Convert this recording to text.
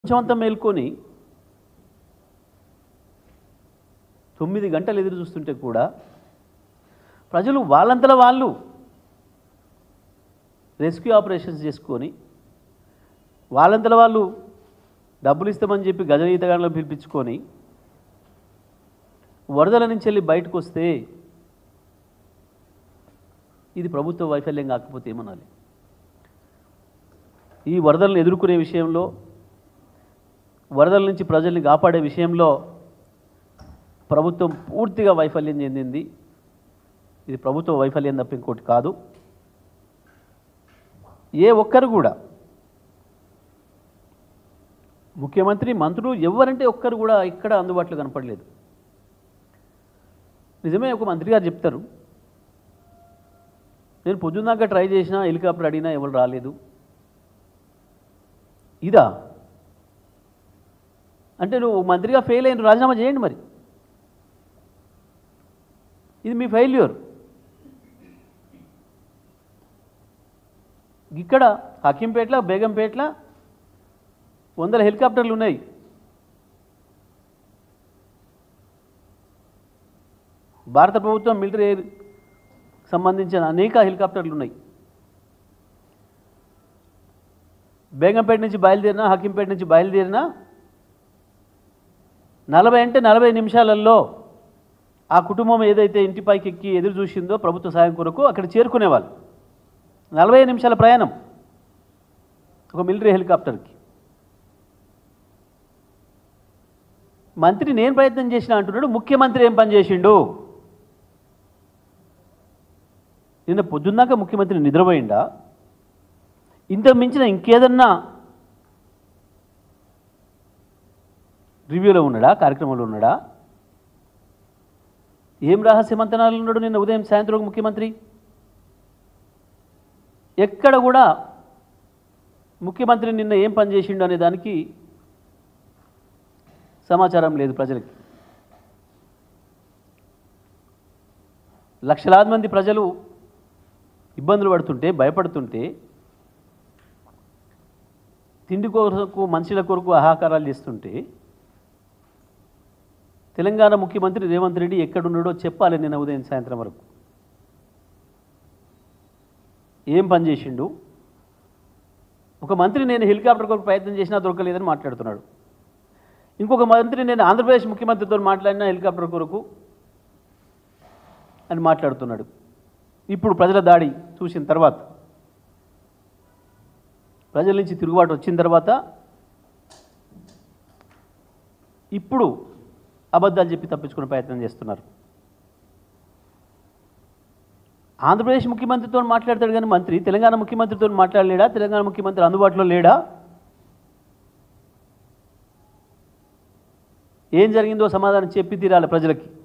ప్రపంచమంతా మేల్కొని తొమ్మిది గంటలు ఎదురు చూస్తుంటే కూడా ప్రజలు వాళ్ళంతలో వాళ్ళు రెస్క్యూ ఆపరేషన్స్ చేసుకొని వాళ్ళంతలో వాళ్ళు డబ్బులు ఇస్తామని చెప్పి గజ ఈతగాళ్ళని పిలిపించుకొని వరదల నుంచి వెళ్ళి బయటకు వస్తే ఇది ప్రభుత్వ వైఫల్యం కాకపోతే ఏమనాలి ఈ వరదలను ఎదుర్కొనే విషయంలో వరదల నుంచి ప్రజల్ని కాపాడే విషయంలో ప్రభుత్వం పూర్తిగా వైఫల్యం చెందింది ఇది ప్రభుత్వ వైఫల్యం తప్ప ఇంకోటి కాదు ఏ ఒక్కరు కూడా ముఖ్యమంత్రి మంత్రులు ఎవరంటే ఒక్కరు కూడా ఇక్కడ అందుబాటులో కనపడలేదు నిజమే ఒక మంత్రి గారు చెప్తారు నేను పొద్దున్నాక ట్రై చేసినా హెలికాప్టర్ అడిగినా ఎవరు రాలేదు ఇదా అంటే నువ్వు మంత్రిగా ఫెయిల్ అయిన రాజీనామా చేయండి మరి ఇది మీ ఫెయిల్యూర్ ఇక్కడ హకీంపేట్ల బేగంపేట్ల వందల హెలికాప్టర్లు ఉన్నాయి భారత ప్రభుత్వం మిలిటరీ ఎయిర్ సంబంధించిన అనేక హెలికాప్టర్లు ఉన్నాయి బేగంపేట నుంచి బయలుదేరినా హకీంపేట నుంచి బయలుదేరినా నలభై అంటే నలభై నిమిషాలలో ఆ కుటుంబం ఏదైతే ఇంటిపైకి ఎక్కి ఎదురు చూసిందో ప్రభుత్వ సాయం కొరకు అక్కడ చేరుకునేవాళ్ళు నలభై నిమిషాల ప్రయాణం ఒక మిలిటరీ హెలికాప్టర్కి మంత్రి నేను ప్రయత్నం చేసిన అంటున్నాడు ముఖ్యమంత్రి ఏం పని చేసిండు నిన్న పొద్దున్నాక ముఖ్యమంత్రి నిద్రపోయిండా ఇంతకు మించిన ఇంకేదన్నా రివ్యూలో ఉన్నాడా కార్యక్రమంలో ఉన్నాడా ఏం రహస్య మంతనాలు ఉన్నాడు నిన్న ఉదయం సాయంత్రం ముఖ్యమంత్రి ఎక్కడ కూడా ముఖ్యమంత్రి నిన్న ఏం పని చేసిండు అనే దానికి సమాచారం లేదు ప్రజలకి లక్షలాది మంది ప్రజలు ఇబ్బందులు పడుతుంటే భయపడుతుంటే తిండి కొరకు మనుషుల కొరకు ఆహాకారాలు చేస్తుంటే తెలంగాణ ముఖ్యమంత్రి రేవంత్ రెడ్డి ఎక్కడున్నాడో చెప్పాలి నిన్న ఉదయం సాయంత్రం వరకు ఏం పని చేసిండు ఒక మంత్రి నేను హెలికాప్టర్ కొరకు ప్రయత్నం చేసినా దొరకలేదని మాట్లాడుతున్నాడు ఇంకొక మంత్రి నేను ఆంధ్రప్రదేశ్ ముఖ్యమంత్రితో మాట్లాడినా హెలికాప్టర్ కొరకు అని మాట్లాడుతున్నాడు ఇప్పుడు ప్రజల దాడి చూసిన తర్వాత ప్రజల నుంచి తిరుగుబాటు వచ్చిన తర్వాత ఇప్పుడు అబద్ధాలు చెప్పి తప్పించుకునే ప్రయత్నం చేస్తున్నారు ఆంధ్రప్రదేశ్ ముఖ్యమంత్రితో మాట్లాడతాడు కానీ మంత్రి తెలంగాణ ముఖ్యమంత్రితో మాట్లాడలేడా తెలంగాణ ముఖ్యమంత్రి అందుబాటులో లేడా ఏం జరిగిందో సమాధానం చెప్పి తీరాలి ప్రజలకి